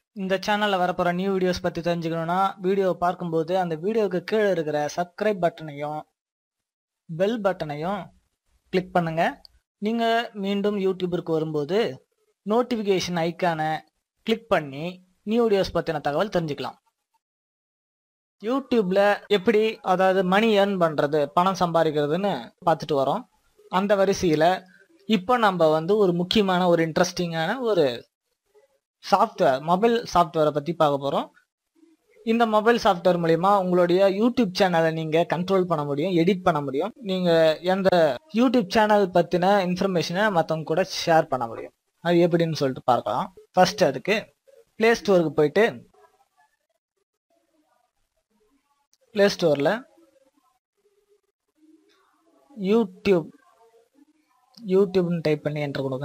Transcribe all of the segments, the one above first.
இந்த சேனல்ல வரப்போற நியூ வீடியோஸ் பத்தி தெரிஞ்சுக்கணும்னா வீடியோ பார்க்கும்போது அந்த வீடியோவுக்கு கீழே இருக்கிற சப்ஸ்கிரைப் பட்டனையும் பெல் பட்டனையும் கிளிக் பண்ணுங்க நீங்க மீண்டும் யூடியூபிற்கு வரும்போது நோட்டிபிகேஷன் ஐக்கானை கிளிக் பண்ணி நியூ வீடியோஸ் பத்தின தகவல் தெரிஞ்சுக்கலாம் யூடியூப்ல எப்படி அதாவது மணி ஏர்ன் பண்றது பணம் சம்பாதிக்கிறதுன்னு பார்த்துட்டு வரோம் அந்த வரிசையில இப்போ நம்ம வந்து ஒரு முக்கியமான ஒரு இன்ட்ரெஸ்டிங்கான ஒரு சாஃப்ட்வேர் மொபைல் சாஃப்ட்வேரை பற்றி பார்க்க போகிறோம் இந்த மொபைல் சாஃப்ட்வேர் மூலிமா உங்களுடைய யூடியூப் சேனலை நீங்கள் கண்ட்ரோல் பண்ண முடியும் எடிட் பண்ண முடியும் நீங்கள் எந்த யூடியூப் சேனல் பற்றின இன்ஃபர்மேஷனை மற்றவங்க கூட ஷேர் பண்ண முடியும் அது எப்படின்னு சொல்லிட்டு பார்க்கலாம் ஃபர்ஸ்ட் அதுக்கு ப்ளே ஸ்டோருக்கு போயிட்டு ப்ளே ஸ்டோரில் யூடியூப் யூடியூப்னு டைப் பண்ணி என்ட்ரு கொடுங்க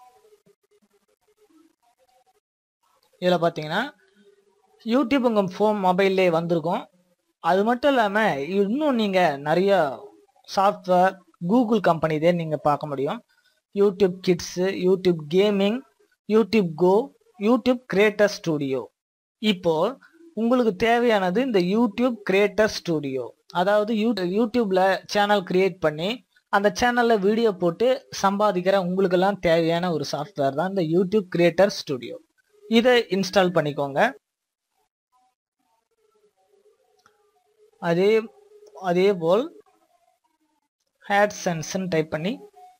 இதில் பார்த்தீங்கன்னா யூடியூப் உங்கள் ஃபோன் மொபைல்லே வந்திருக்கும் அது மட்டும் இல்லாமல் இன்னும் நீங்கள் நிறைய சாஃப்ட்வேர் கூகுள் கம்பெனி இதே நீங்கள் பார்க்க முடியும் YouTube kids YouTube gaming YouTube go YouTube creator studio இப்போ உங்களுக்கு தேவையானது இந்த யூடியூப் கிரியேட்டர் ஸ்டூடியோ அதாவது யூ யூடியூப்ல சேனல் கிரியேட் பண்ணி அந்த சேனல்ல வீடியோ போட்டு சம்பாதிக்கிற உங்களுக்கெல்லாம் தேவையான ஒரு சாஃப்ட்வேர் தான் இந்த யூடியூப் கிரியேட்டர் ஸ்டூடியோ இதை இன்ஸ்டால் பண்ணிக்கோங்க அதே அதே போல் ஹேட்சன்ஸ்ன்னு டைப் பண்ணி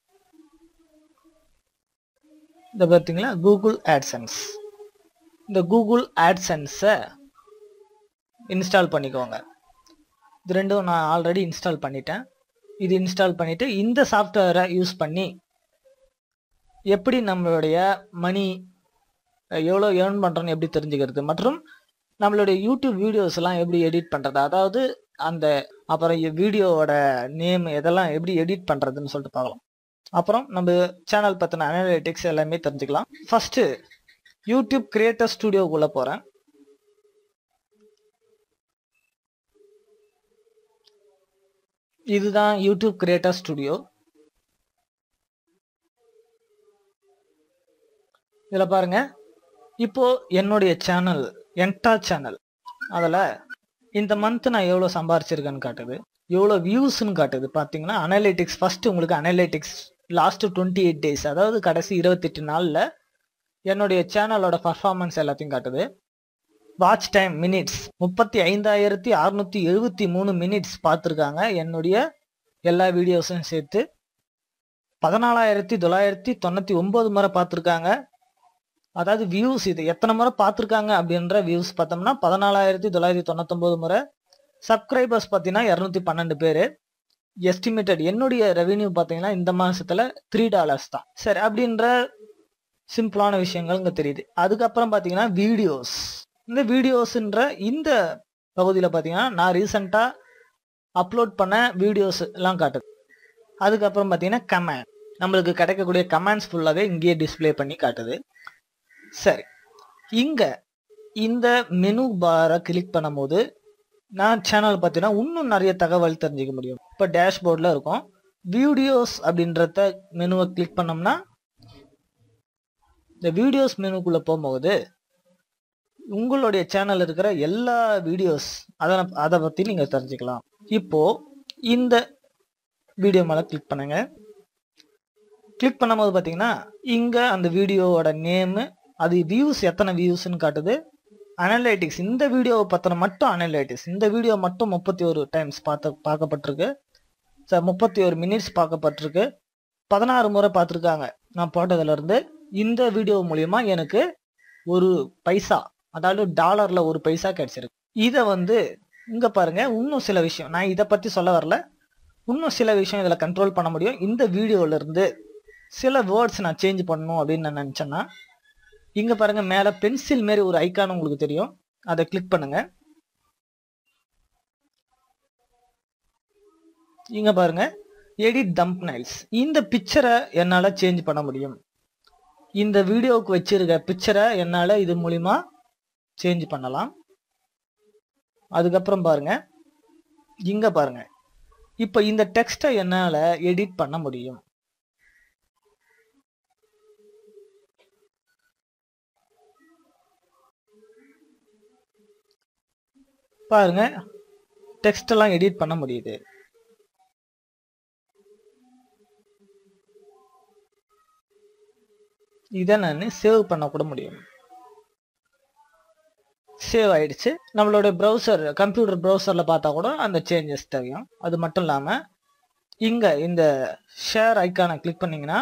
இந்த பார்த்தீங்களா கூகுள் ஆட்சன்ஸ் இந்த கூகுள் ஆட்சன்ஸை இன்ஸ்டால் பண்ணிக்கோங்க இது ரெண்டும் நான் ஆல்ரெடி இன்ஸ்டால் பண்ணிட்டேன் இது இன்ஸ்டால் பண்ணிட்டு இந்த சாஃப்ட்வேரை யூஸ் பண்ணி எப்படி நம்மளுடைய மணி எவ்வளோ ஏர்ன் பண்ணுறோன்னு எப்படி தெரிஞ்சுக்கிறது மற்றும் நம்மளுடைய யூடியூப் வீடியோஸ் எல்லாம் எப்படி எடிட் பண்ணுறது அதாவது அந்த அப்புறம் வீடியோவோட நேம் இதெல்லாம் எப்படி எடிட் பண்ணுறதுன்னு சொல்லிட்டு பார்க்கலாம் அப்புறம் நம்ம சேனல் பற்றின அனலிட்டிக்ஸ் எல்லாமே தெரிஞ்சுக்கலாம் ஃபர்ஸ்ட் யூடியூப் கிரியேட்டர் ஸ்டுடியோக்குள்ளே போகிறேன் இதுதான் யூடியூப் கிரியேட்டர் ஸ்டுடியோ இதில் பாருங்க இப்போ என்னுடைய சேனல் என்டா சேனல் அதில் இந்த மந்த் நான் எவ்வளோ சம்பாரிச்சிருக்கேன்னு காட்டுது எவ்வளோ வியூஸ்ன்னு காட்டுது பார்த்தீங்கன்னா அனலிட்டிக்ஸ் ஃபர்ஸ்ட் உங்களுக்கு analytics last twenty eight days அதாவது கடைசி இருபத்தெட்டு நாளில் என்னுடைய சேனலோட பர்ஃபார்மன்ஸ் எல்லாத்தையும் காட்டுது வாட்ச் டைம் மினிட்ஸ் முப்பத்தி ஐந்தாயிரத்தி அறுநூத்தி எழுபத்தி மூணு மினிட்ஸ் பார்த்துருக்காங்க என்னுடைய எல்லா வீடியோஸும் சேர்த்து பதினாலாயிரத்தி தொள்ளாயிரத்தி தொண்ணூற்றி ஒம்பது முறை பார்த்துருக்காங்க அதாவது வியூஸ் இது எத்தனை முறை பார்த்துருக்காங்க அப்படின்ற வியூஸ் பார்த்தோம்னா பதினாலாயிரத்தி தொள்ளாயிரத்தி தொண்ணூத்தொம்பது முறை சப்ஸ்கிரைபர்ஸ் பார்த்தீங்கன்னா இரநூத்தி பன்னெண்டு பேர் எஸ்டிமேட்டட் என்னுடைய ரெவென்யூ பார்த்தீங்கன்னா இந்த மாசத்துல த்ரீ டாலர்ஸ் தான் சரி அப்படின்ற சிம்பிளான விஷயங்கள் இங்கே தெரியுது அதுக்கப்புறம் பார்த்தீங்கன்னா வீடியோஸ் இந்த வீடியோஸ்ன்ற இந்த பகுதியில் பார்த்தீங்கன்னா நான் ரீசெண்டாக அப்லோட் பண்ண வீடியோஸ் எல்லாம் காட்டுது அதுக்கப்புறம் பார்த்தீங்கன்னா கமெண்ட் நம்மளுக்கு கிடைக்கக்கூடிய கமெண்ட்ஸ் ஃபுல்லாகவே இங்கேயே டிஸ்பிளே பண்ணி காட்டுது சரி இங்கே இந்த மெனு பாரை கிளிக் பண்ணும்போது நான் சேனல் பார்த்தீங்கன்னா இன்னும் நிறைய தகவல் தெரிஞ்சுக்க முடியும் இப்போ டேஷ்போர்டில் இருக்கும் வீடியோஸ் அப்படின்றத மெனுவை கிளிக் பண்ணோம்னா இந்த வீடியோஸ் மெனுக்குள்ளே போகும்போது உங்களுடைய சேனல் இருக்கிற எல்லா வீடியோஸ் அதை அதை பற்றி நீங்கள் தெரிஞ்சுக்கலாம் இப்போ இந்த வீடியோ மேலே கிளிக் பண்ணுங்க கிளிக் பண்ணும்போது பார்த்தீங்கன்னா இங்கே அந்த வீடியோவோட நேமு அது வியூஸ் எத்தனை வியூஸ்ன்னு காட்டுது அனலைட்டிக்ஸ் இந்த வீடியோவை பற்றின மட்டும் அனலைட்டிக்ஸ் இந்த வீடியோ மட்டும் முப்பத்தி ஒரு டைம்ஸ் பார்த்த பார்க்கப்பட்டிருக்கு சார் முப்பத்தி ஒரு மினிட்ஸ் பார்க்கப்பட்டிருக்கு பதினாறு முறை பார்த்துருக்காங்க நான் போட்டதுலேருந்து இந்த வீடியோ மூலியமா எனக்கு ஒரு பைசா அதாவது டாலர்ல ஒரு பைசா கிடைச்சிருக்கு இதை வந்து இங்க பாருங்க இன்னும் சில விஷயம் நான் இதை பத்தி சொல்ல வரல இன்னும் சில விஷயம் இதில் கண்ட்ரோல் பண்ண முடியும் இந்த வீடியோல இருந்து சில வேர்ட்ஸ் நான் சேஞ்ச் பண்ணணும் அப்படின்னு நான் நினச்சேன்னா இங்க பாருங்க மேல பென்சில் மாரி ஒரு ஐக்கான் உங்களுக்கு தெரியும் அதை கிளிக் பண்ணுங்க இங்க பாருங்க எடிட் தம்ப் நைல்ஸ் இந்த பிக்சரை என்னால் சேஞ்ச் பண்ண முடியும் இந்த வீடியோவுக்கு வச்சிருக்க பிக்சரை என்னால் இது மூலிமா சேஞ்ச் பண்ணலாம் அதுக்கப்புறம் பாருங்க இங்க பாருங்க இப்போ இந்த டெக்ஸ்டை என்னால் எடிட் பண்ண முடியும் பாருங்க டெக்ஸ்ட் எல்லாம் எடிட் பண்ண முடியுது இதை நான் சேவ் பண்ண கூட முடியும் சேவ் ஆயிடுச்சு நம்மளோட ப்ரௌசர் கம்ப்யூட்டர் ப்ரௌசர்ல பார்த்தா கூட அந்த சேஞ்சஸ் தெரியும் அது மட்டும் இல்லாம இங்க இந்த ஷேர் ஐக்கானை கிளிக் பண்ணீங்கன்னா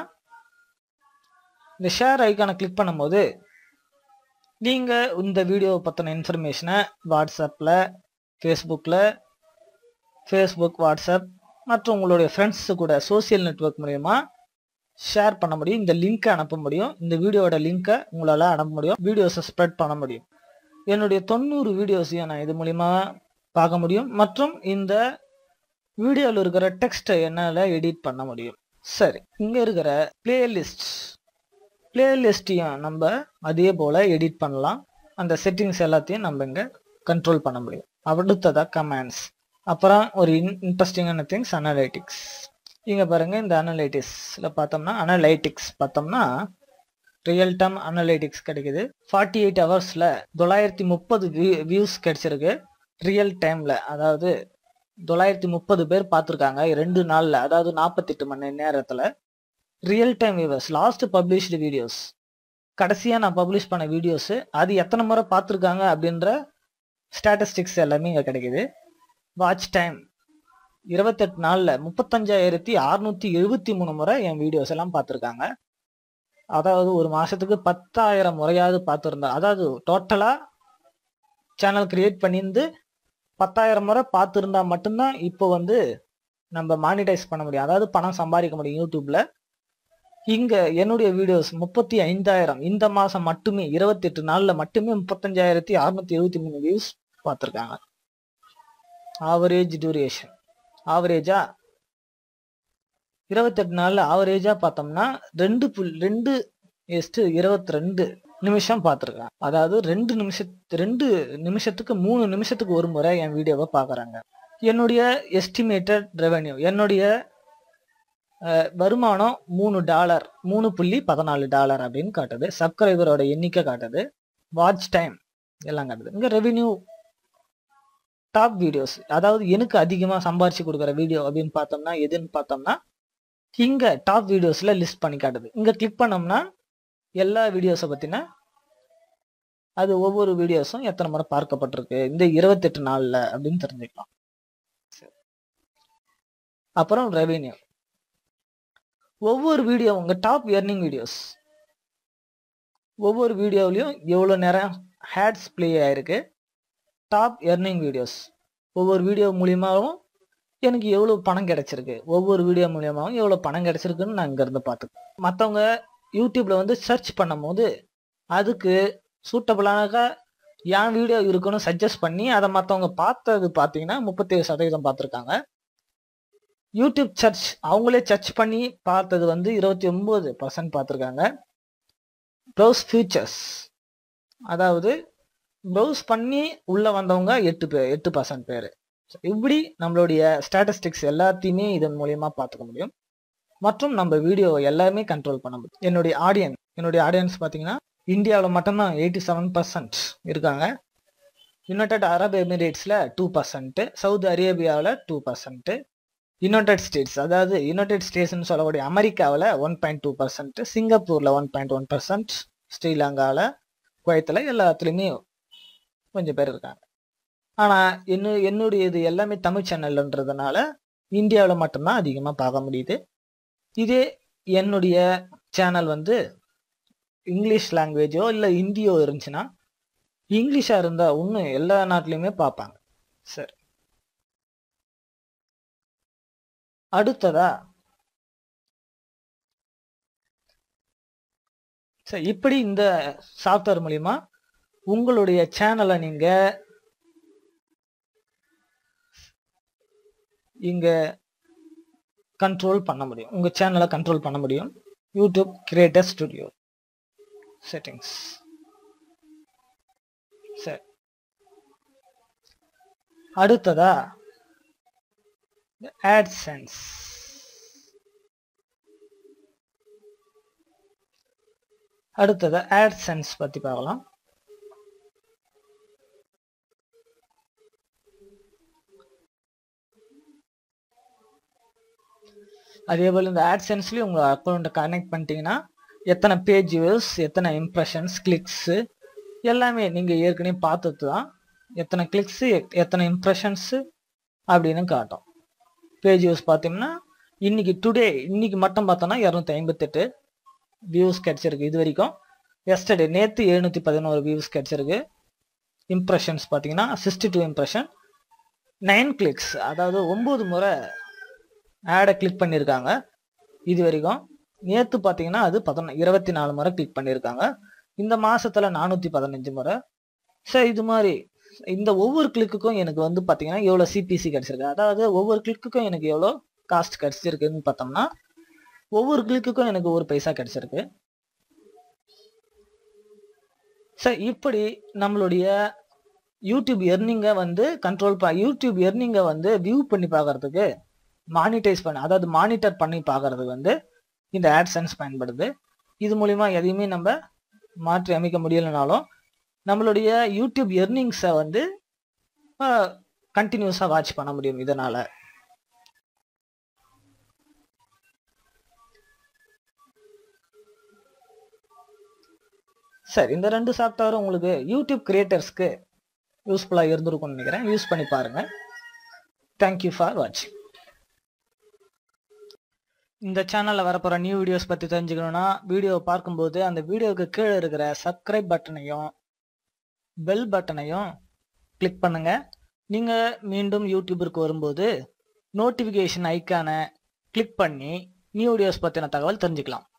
இந்த ஷேர் ஐக்கானை கிளிக் பண்ணும்போது நீங்க இந்த வீடியோவை பத்தின இன்ஃபர்மேஷனை வாட்ஸ்அப்ல ஃபேஸ்புக்கில் ஃபேஸ்புக் வாட்ஸ்அப் மற்றும் உங்களுடைய ஃப்ரெண்ட்ஸ் கூட சோசியல் நெட்வொர்க் மூலயமா ஷேர் பண்ண முடியும் இந்த லிங்க்கை அனுப்ப முடியும் இந்த வீடியோவோட லிங்க்கை உங்களால் அனுப்ப முடியும் வீடியோஸை ஸ்ப்ரெட் பண்ண முடியும் என்னுடைய தொண்ணூறு வீடியோஸையும் நான் இது மூலிமா பார்க்க முடியும் மற்றும் இந்த வீடியோவில் இருக்கிற டெக்ஸ்ட்டை என்னால் எடிட் பண்ண முடியும் சரி இங்கே இருக்கிற பிளேலிஸ்ட் பிளேலிஸ்ட்டையும் நம்ம அதே போல் எடிட் பண்ணலாம் அந்த செட்டிங்ஸ் எல்லாத்தையும் நம்ம இங்கே கண்ட்ரோல் பண்ண முடியும் அடுத்ததா கமெண்ட்ஸ் அப்புறம் ஒரு இன்ட்ரெஸ்டிங்கான திங்ஸ் அனலைட்டிக்ஸ் இங்கே பாருங்க இந்த அனலைட்டிக்ஸில் பார்த்தோம்னா அனலைட்டிக்ஸ் பார்த்தோம்னா ரியல் டைம் அனலைட்டிக்ஸ் கிடைக்குது ஃபார்ட்டி எயிட் ஹவர்ஸில் தொள்ளாயிரத்தி முப்பது வியூஸ் கிடைச்சிருக்கு ரியல் டைமில் அதாவது தொள்ளாயிரத்தி முப்பது பேர் பார்த்துருக்காங்க ரெண்டு நாளில் அதாவது நாற்பத்தெட்டு மணி நேரத்தில் real time viewers last published videos கடைசியாக நான் பப்ளிஷ் பண்ண வீடியோஸு அது எத்தனை முறை பார்த்துருக்காங்க அப்படின்ற ஸ்டாட்டிஸ்டிக்ஸ் எல்லாமே இங்கே கிடைக்குது வாட்ச் டைம் இருபத்தெட்டு நாளில் முப்பத்தஞ்சாயிரத்தி அறுநூத்தி எழுபத்தி மூணு முறை என் வீடியோஸ் எல்லாம் பார்த்துருக்காங்க அதாவது ஒரு மாசத்துக்கு பத்தாயிரம் முறையாவது பார்த்துருந்தா அதாவது டோட்டலா சேனல் கிரியேட் பண்ணியிருந்து பத்தாயிரம் முறை பார்த்துருந்தா மட்டும்தான் இப்போ வந்து நம்ம மானிட்டைஸ் பண்ண முடியும் அதாவது பணம் சம்பாதிக்க முடியும் யூடியூப்ல இங்க என்னுடைய வீடியோஸ் முப்பத்தி ஐந்தாயிரம் இந்த மாசம் மட்டுமே இருபத்தி எட்டு நாள்ல மட்டுமே முப்பத்தஞ்சாயிரத்தி அறுநூத்தி எழுபத்தி மூணு வியூஸ் பார்த்துருக்காங்க ஆவரேஜ் டியூரேஷன் ஆவரேஜா இருபத்தெட்டு நாள்ல ஆவரேஜா பார்த்தோம்னா ரெண்டு புல் ரெண்டு எஸ்ட் இருபத்தி ரெண்டு நிமிஷம் பார்த்துருக்காங்க அதாவது ரெண்டு நிமிஷத்து ரெண்டு நிமிஷத்துக்கு மூணு நிமிஷத்துக்கு ஒரு முறை என் வீடியோவை பார்க்குறாங்க என்னுடைய எஸ்டிமேட்டட் ரெவென்யூ என்னுடைய அஹ், வருமானம் மூணு டாலர் மூணு புள்ளி பதினாலு டாலர் அப்படின்னு காட்டுது சப்ஸ்கிரைபரோட எண்ணிக்கை காட்டுது வாட்ச் டைம் எல்லாம் காட்டுது இங்க ரெவென்யூ டாப் வீடியோஸ் அதாவது எனக்கு அதிகமாக சம்பாரிச்சு கொடுக்குற வீடியோ அப்படின்னு பார்த்தோம்னா எதுன்னு பார்த்தோம்னா இங்க டாப் வீடியோஸ்ல லிஸ்ட் பண்ணி காட்டுது இங்க கிளிக் பண்ணோம்னா எல்லா வீடியோஸை பத்தின அது ஒவ்வொரு வீடியோஸும் எத்தனை முறை பார்க்கப்பட்டிருக்கு இந்த இருபத்தெட்டு நாள்ல அப்படின்னு தெரிஞ்சுக்கலாம் சரி. அப்புறம் ரெவென்யூ ஒவ்வொரு வீடியோ உங்க டாப் earning வீடியோஸ் ஒவ்வொரு வீடியோவிலையும் எவ்வளோ நேரம் ஹேட்ஸ் ப்ளே ஆயிருக்கு டாப் earning வீடியோஸ் ஒவ்வொரு வீடியோ மூலியமாகவும் எனக்கு எவ்வளோ பணம் கிடைச்சிருக்கு ஒவ்வொரு வீடியோ மூலியமாகவும் எவ்வளோ பணம் கிடைச்சிருக்குன்னு நான் இங்கேருந்து பார்த்துக்கேன் மற்றவங்க யூடியூப்ல வந்து சர்ச் பண்ணும்போது அதுக்கு சூட்டபிளாக என் வீடியோ இருக்குன்னு சஜஸ்ட் பண்ணி அதை மற்றவங்க பார்த்தது பார்த்தீங்கன்னா முப்பத்தேழு சதவீதம் பார்த்துருக்காங்க யூடியூப் சர்ச் அவங்களே சர்ச் பண்ணி பார்த்தது வந்து இருபத்தி ஒன்பது பர்சன்ட் பார்த்துருக்காங்க ப்ரௌஸ் ஃபியூச்சர்ஸ் அதாவது ப்ரௌஸ் பண்ணி உள்ள வந்தவங்க எட்டு பேர் எட்டு பர்சன்ட் பேர் இப்படி நம்மளுடைய ஸ்டாட்டிஸ்டிக்ஸ் எல்லாத்தையுமே இதன் மூலியமா பார்த்துக்க முடியும் மற்றும் நம்ம வீடியோ எல்லாமே கண்ட்ரோல் பண்ண முடியும் என்னுடைய ஆடியன்ஸ் என்னுடைய ஆடியன்ஸ் பார்த்தீங்கன்னா இந்தியாவில் மட்டும்தான் எயிட்டி செவன் பர்சன்ட் இருக்காங்க யுனைடெட் அரப் எமிரேட்ஸில் டூ பர்சன்ட் சவுதி அரேபியாவில் டூ பர்சன்ட் யுனைடெட் ஸ்டேட்ஸ் அதாவது யுனைடெட் ஸ்டேட்ஸ்னு சொல்லக்கூடிய அமெரிக்காவில் ஒன் பாயிண்ட் டூ பர்சன்ட் சிங்கப்பூரில் ஒன் பாயிண்ட் ஒன் பர்சன்ட் ஸ்ரீலங்காவில் குவைத்தில் எல்லாத்துலேயுமே கொஞ்சம் பேர் இருக்காங்க ஆனால் என்ன என்னுடைய இது எல்லாமே தமிழ் சேனல்ன்றதுனால இந்தியாவில் மட்டும்தான் அதிகமாக பார்க்க முடியுது இதே என்னுடைய சேனல் வந்து இங்கிலீஷ் லாங்குவேஜோ இல்லை ஹிந்தியோ இருந்துச்சுன்னா இங்கிலீஷாக இருந்தால் இன்னும் எல்லா நாட்டிலையுமே பார்ப்பாங்க சரி அடுத்ததா சரி இப்படி இந்த சாஃப்ட்வேர் மூலிமா உங்களுடைய சேனலை நீங்க இங்க கண்ட்ரோல் பண்ண முடியும் உங்க சேனலை கண்ட்ரோல் பண்ண முடியும் யூடியூப் கிரியேட்டர் ஸ்டுடியோ செட்டிங்ஸ் சரி அடுத்ததா AdSense அடுத்தது AdSense பத்தி பார்க்கலாம் அதே போல் இந்த ஆட்சென்ஸ்லேயும் உங்கள் அக்கௌண்ட்டை கனெக்ட் பண்ணிட்டீங்கன்னா எத்தனை பேஜ் வியூஸ் எத்தனை இம்ப்ரெஷன்ஸ் கிளிக்ஸு எல்லாமே நீங்கள் ஏற்கனவே பார்த்தது தான் எத்தனை கிளிக்ஸு எத்தனை இம்ப்ரெஷன்ஸு அப்படின்னு காட்டும் பேஜ் வியூஸ் பார்த்தீங்கன்னா இன்னைக்கு டுடே இன்னைக்கு மட்டும் பார்த்தோன்னா இரநூத்தி ஐம்பத்தெட்டு வியூஸ் கிடைச்சிருக்கு இது வரைக்கும் எஸ்டர்டே நேற்று எழுநூற்றி பதினோரு வியூஸ் கிடைச்சிருக்கு இம்ப்ரெஷன்ஸ் பார்த்தீங்கன்னா sixty two impression nine clicks அதாவது ஒம்பது முறை ஆடை கிளிக் பண்ணியிருக்காங்க இது வரைக்கும் நேற்று பார்த்தீங்கன்னா அது பதினொன்று இருபத்தி நாலு முறை கிளிக் பண்ணியிருக்காங்க இந்த மாசத்துல நானூற்றி பதினஞ்சு முறை ஸோ இது மாதிரி இந்த ஒவ்வொரு கிளிக்குக்கும் எனக்கு வந்து பார்த்தீங்கன்னா எவ்வளோ சிபிசி கிடைச்சிருக்கு அதாவது ஒவ்வொரு கிளிக்குக்கும் எனக்கு எவ்வளோ காஸ்ட் கிடைச்சிருக்குன்னு பார்த்தோம்னா ஒவ்வொரு கிளிக்குக்கும் எனக்கு ஒரு பைசா கிடைச்சிருக்கு ஸோ இப்படி நம்மளுடைய யூடியூப் எர்னிங்கை வந்து கண்ட்ரோல் பா யூடியூப் எர்னிங்கை வந்து வியூ பண்ணி பார்க்கறதுக்கு மானிட்டைஸ் பண்ண அதாவது மானிட்டர் பண்ணி பார்க்கறதுக்கு வந்து இந்த ஆட்சன்ஸ் பயன்படுது இது மூலிமா எதையுமே நம்ம மாற்றி அமைக்க முடியலனாலும் நம்மளுடைய யூடியூப் எர்னிங்ஸை வந்து கண்டினியூஸாக வாட்ச் பண்ண முடியும் இதனால் சரி இந்த ரெண்டு சாஃப்ட்வேரும் உங்களுக்கு யூடியூப் கிரியேட்டர்ஸ்க்கு யூஸ்ஃபுல்லாக இருந்திருக்கும்னு நினைக்கிறேன் யூஸ் பண்ணி பாருங்க தேங்க்யூ ஃபார் வாட்சிங் இந்த சேனலில் வரப்போகிற நியூ வீடியோஸ் பற்றி தெரிஞ்சுக்கணுன்னா வீடியோவை பார்க்கும்போது அந்த வீடியோவுக்கு கீழே இருக்கிற சப்ஸ்கிரைப் பட்டனையும் பெல் பட்டனையும் கிளிக் பண்ணுங்க நீங்கள் மீண்டும் யூடியூபிற்கு வரும்போது நோட்டிஃபிகேஷன் ஐக்கானை கிளிக் பண்ணி நியூ வீடியோஸ் பற்றின தகவல் தெரிஞ்சுக்கலாம்